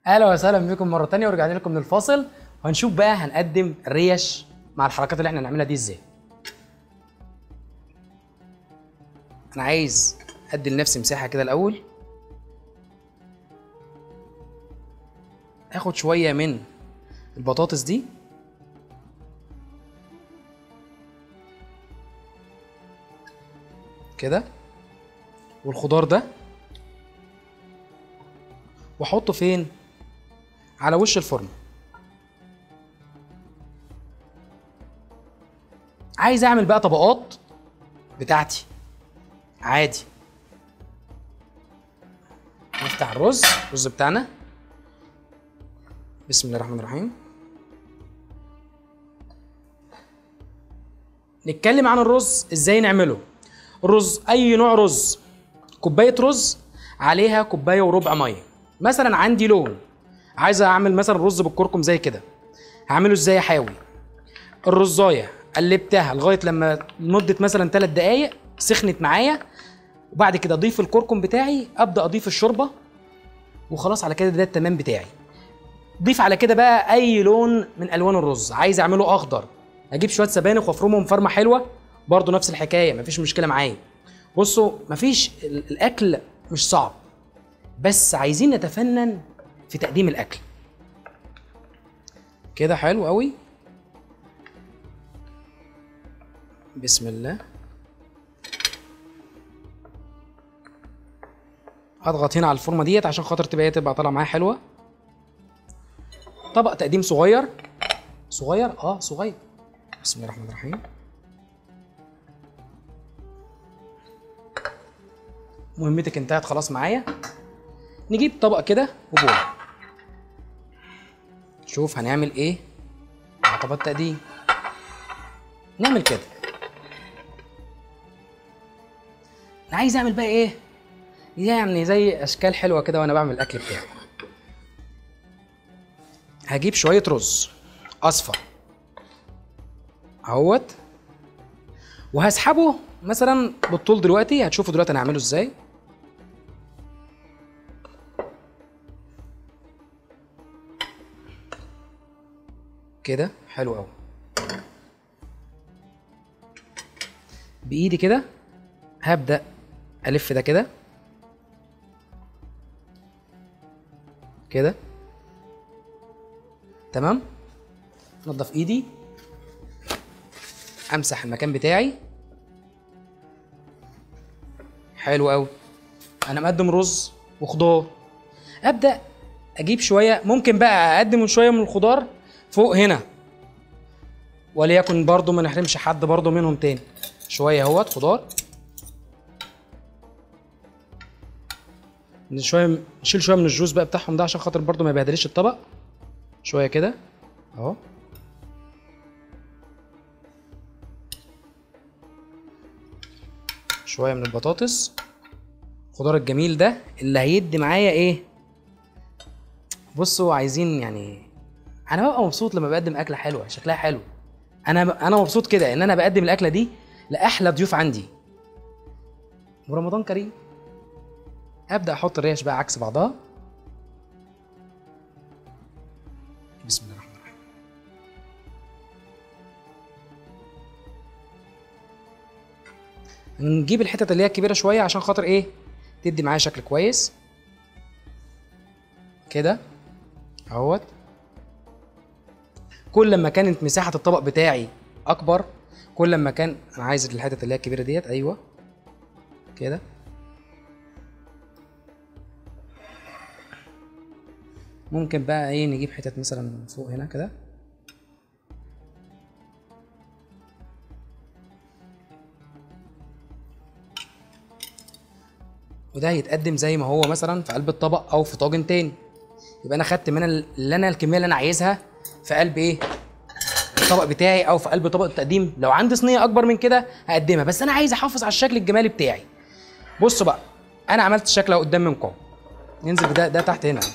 اهلا وسهلا بكم مره تانية ورجعنا لكم من الفاصل وهنشوف بقى هنقدم الريش مع الحركات اللي احنا هنعملها دي ازاي انا عايز ادي لنفسي مساحه كده الاول اخد شويه من البطاطس دي كده والخضار ده واحطه فين على وش الفرن عايز اعمل بقى طبقات بتاعتي عادي نفتح الرز الرز بتاعنا بسم الله الرحمن الرحيم نتكلم عن الرز ازاي نعمله الرز اي نوع رز كوبايه رز عليها كوبايه وربع ميه مثلا عندي لون عايز اعمل مثلا رز بالكركم زي كده هعمله ازاي احاول الرزايه قلبتها لغايه لما مده مثلا 3 دقائق سخنت معايا وبعد كده اضيف الكركم بتاعي ابدا اضيف الشوربه وخلاص على كده ده التمام بتاعي ضيف على كده بقى اي لون من الوان الرز عايز اعمله اخضر اجيب شويه سبانخ وافرمهم فرمه حلوه برضو نفس الحكايه مفيش مشكله معايا بصوا مفيش ال- الاكل مش صعب بس عايزين نتفنن في تقديم الاكل كده حلو قوي بسم الله اضغط هنا على الفورمه ديت عشان خاطر تبقى هي تبقى طالعه معايا حلوه طبق تقديم صغير صغير اه صغير بسم الله الرحمن الرحيم مهمتك انتهت خلاص معايا نجيب طبق كده وبول شوف هنعمل ايه مع طبق التقديم نعمل كده انا عايز اعمل بقى ايه يعني زي اشكال حلوه كده وانا بعمل الاكل بتاعي هجيب شويه رز اصفر اهوت وهسحبه مثلا بالطول دلوقتي هتشوفوا دلوقتي انا هعمله ازاي كده حلو قوي بايدي كده هبدا الف ده كده كده تمام نضف ايدي امسح المكان بتاعي حلو قوي انا مقدم رز وخضار ابدا اجيب شويه ممكن بقى اقدم شويه من الخضار فوق هنا وليكن برضو ما نحرمش حد برضو منهم تاني شويه اهوت خضار شويه نشيل شويه من الجوز بقى بتاعهم ده عشان خاطر برضو ما يبهدلش الطبق شويه كده اهو شويه من البطاطس الخضار الجميل ده اللي هيدي معايا ايه بصوا عايزين يعني انا ببقى مبسوط لما بقدم اكله حلوه شكلها حلو انا انا مبسوط كده ان انا بقدم الاكله دي لاحلى ضيوف عندي ورمضان كريم ابدا احط الريش بقى عكس بعضها بسم الله الرحمن الرحيم نجيب الحتت اللي هي الكبيره شويه عشان خاطر ايه تدي معايا شكل كويس كده اهوت كل ما كانت مساحه الطبق بتاعي اكبر كل ما كان انا عايز الحتت اللي هي الكبيره ديت ايوه كده ممكن بقى ايه نجيب حتت مثلا من فوق هنا كده وده هيتقدم زي ما هو مثلا في قلب الطبق او في طاجن تاني يبقى انا خدت من اللي انا الكميه اللي انا عايزها في قلب ايه الطبق بتاعي او في قلب طبق التقديم لو عندي صينيه اكبر من كده هقدمها بس انا عايز احافظ على الشكل الجمالي بتاعي بصوا بقى انا عملت الشكل اهو قدام منكم ننزل بده ده تحت هنا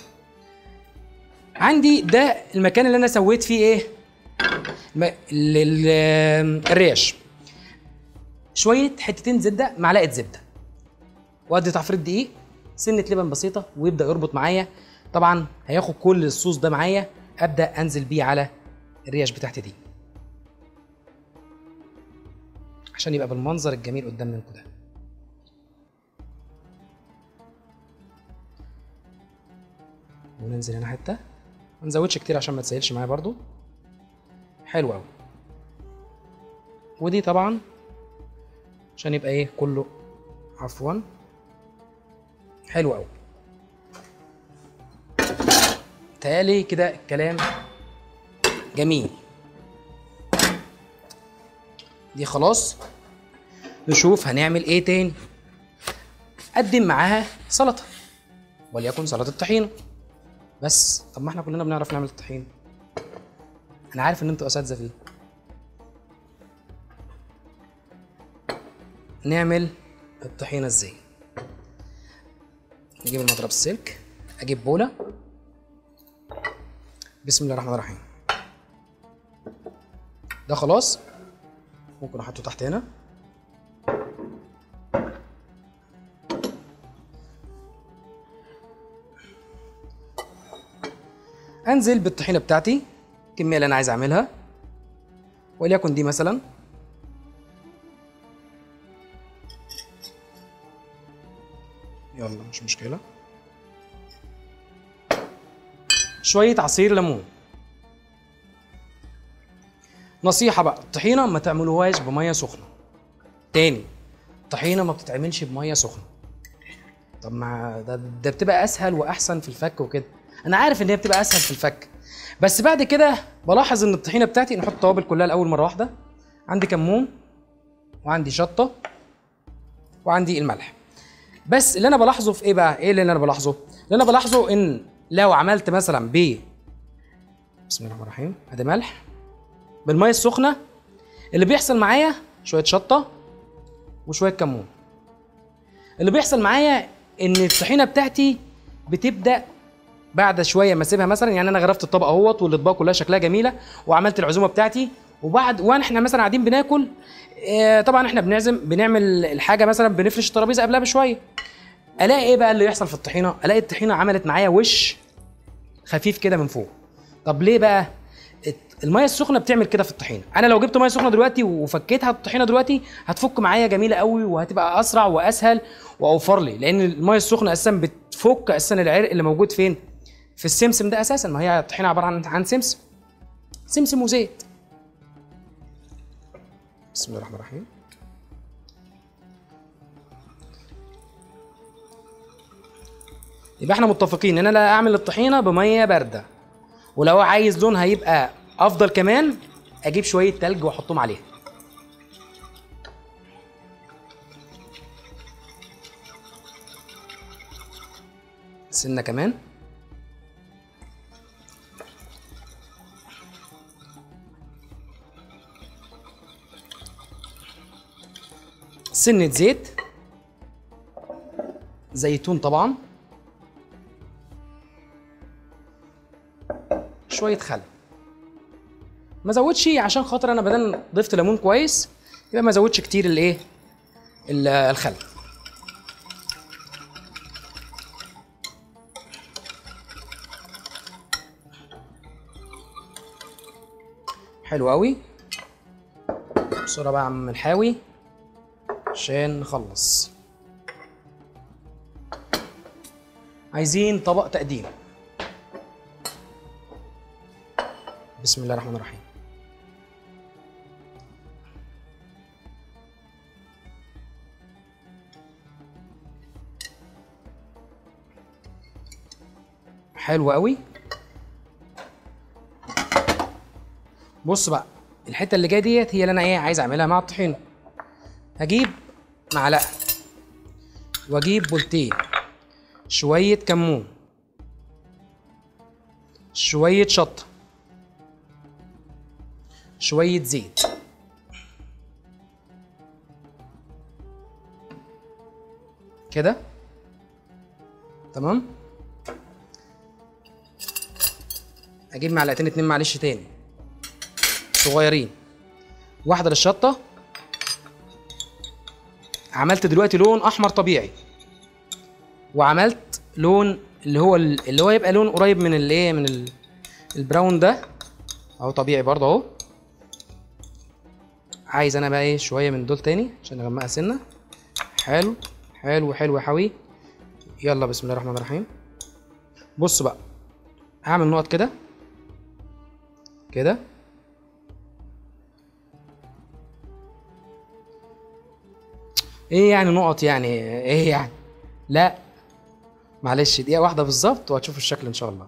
عندي ده المكان اللي انا سويت فيه ايه الم- ال- ال- الريش شويه حتتين زبده معلقه زبده وادي تعفير دقيق سنه لبن بسيطه ويبدا يربط معايا طبعا هياخد كل الصوص ده معايا ابدا انزل بيه على الريش بتاعتي دي عشان يبقى بالمنظر الجميل قدام منكم ده وننزل هنا حته ما نزودش كتير عشان ما تسيلش معايا برضو حلو قوي ودي طبعا عشان يبقى ايه كله عفوا حلو قوي تالي كده الكلام جميل دي خلاص نشوف هنعمل ايه تاني قدم معاها سلطه وليكن سلطه طحينه بس طب ما احنا كلنا بنعرف نعمل الطحين انا عارف ان انتوا اساتذه فيه نعمل الطحينه ازاي نجيب المضرب السلك اجيب بوله بسم الله الرحمن الرحيم ده خلاص ممكن احطه تحت هنا انزل بالطحينه بتاعتي الكميه اللي انا عايز اعملها وليكن دي مثلا يلا مش مشكله شويه عصير ليمون نصيحه بقى الطحينه ما تعملوهاش بميه سخنه تاني الطحينه ما بتتعملش بميه سخنه طب ما ده, ده بتبقى اسهل واحسن في الفك وكده انا عارف ان هي بتبقى اسهل في الفك بس بعد كده بلاحظ ان الطحينه بتاعتي نحط التوابل كلها الاول مره واحده عندي كمون وعندي شطه وعندي الملح بس اللي انا بلاحظه في ايه بقى ايه اللي انا بلاحظه اللي انا بلاحظه ان لو عملت مثلا ب بسم الله الرحمن الرحيم ادي ملح بالميه السخنه اللي بيحصل معايا شويه شطه وشويه كمون اللي بيحصل معايا ان الطحينه بتاعتي بتبدا بعد شويه ما اسيبها مثلا يعني انا غرفت الطبق اهوت والاطباق كلها شكلها جميله وعملت العزومه بتاعتي وبعد وانا احنا مثلا قاعدين بناكل آه، طبعا احنا بنعزم بنعمل الحاجه مثلا بنفرش الترابيزه قبلها بشويه الاقي ايه بقى اللي يحصل في الطحينه الاقي الطحينه عملت معايا وش خفيف كده من فوق طب ليه بقى الت- الميه السخنه بتعمل كده في الطحينه انا لو جبت ميه سخنه دلوقتي وفكيتها الطحينه دلوقتي هتفك معايا جميله قوي وهتبقى اسرع واسهل واوفر لي لان الميه السخنه اساسا بتفك اساسا العرق اللي موجود فين في السمسم ده اساسا ما هي الطحينه عباره عن عن سمسم سمسم وزيت بسم الله الرحمن الرحيم يبقى احنا متفقين ان انا لا اعمل الطحينه بميه بارده ولو عايز لونها يبقى افضل كمان اجيب شويه تلج واحطهم عليها سنه كمان سنة زيت زيتون طبعا شوية خل ما زودش عشان خاطر انا بدل ضفت ليمون كويس يبقى ما زودش كتير الايه ال- الخل حلو قوي بسرعه بقى يا عم الحاوي عشان نخلص عايزين طبق تقديم بسم الله الرحمن الرحيم حلو قوي بص بقى الحته اللي جايه ديت هي اللي انا ايه عايز اعملها مع الطحينه هجيب معلقه واجيب بولتين شويه كمون شويه شطه شويه زيت كده تمام اجيب معلقتين اتنين معلش تاني صغيرين واحده للشطه عملت دلوقتي لون احمر طبيعي وعملت لون اللي هو اللي هو يبقى لون قريب من الايه من ال- البراون ده اهو طبيعي برضه اهو عايز انا بقى ايه شويه من دول تاني عشان اغمقها سنه حلو حلو حلو يا حوي يلا بسم الله الرحمن الرحيم بص بقى هعمل نقط كده كده ايه يعني نقط يعني ايه يعني لا معلش دقيقة واحدة بالظبط وهتشوف الشكل ان شاء الله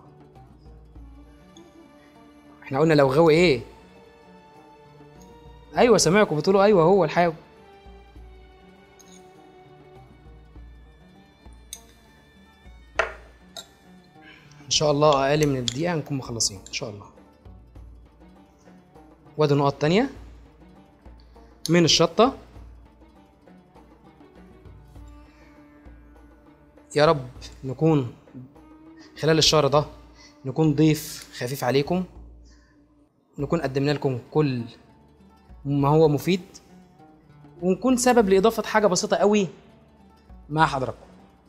احنا قلنا لو غوي ايه ايوه سامعكم بتقولوا ايوه هو الحاوي ان شاء الله اقل من الدقيقة نكون مخلصين ان شاء الله وادي نقط تانية من الشطة يا رب نكون خلال الشهر ده نكون ضيف خفيف عليكم نكون قدمنا لكم كل ما هو مفيد ونكون سبب لإضافة حاجة بسيطة قوي مع حضراتكم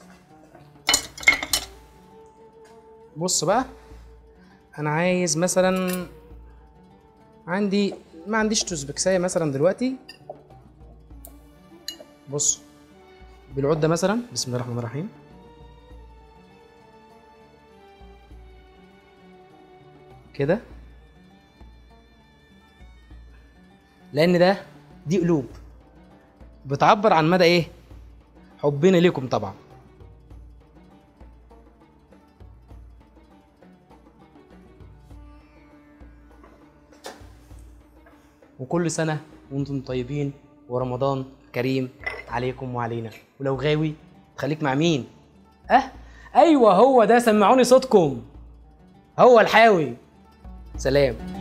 بص بقى أنا عايز مثلا عندي ما عنديش توزبكساية مثلا دلوقتي بص بالعود ده مثلا بسم الله الرحمن الرحيم كده لان ده دي قلوب بتعبر عن مدى ايه حبنا ليكم طبعا وكل سنه وانتم طيبين ورمضان كريم عليكم وعلينا ولو غاوي خليك مع مين اه ايوه هو ده سمعوني صوتكم هو الحاوي سلام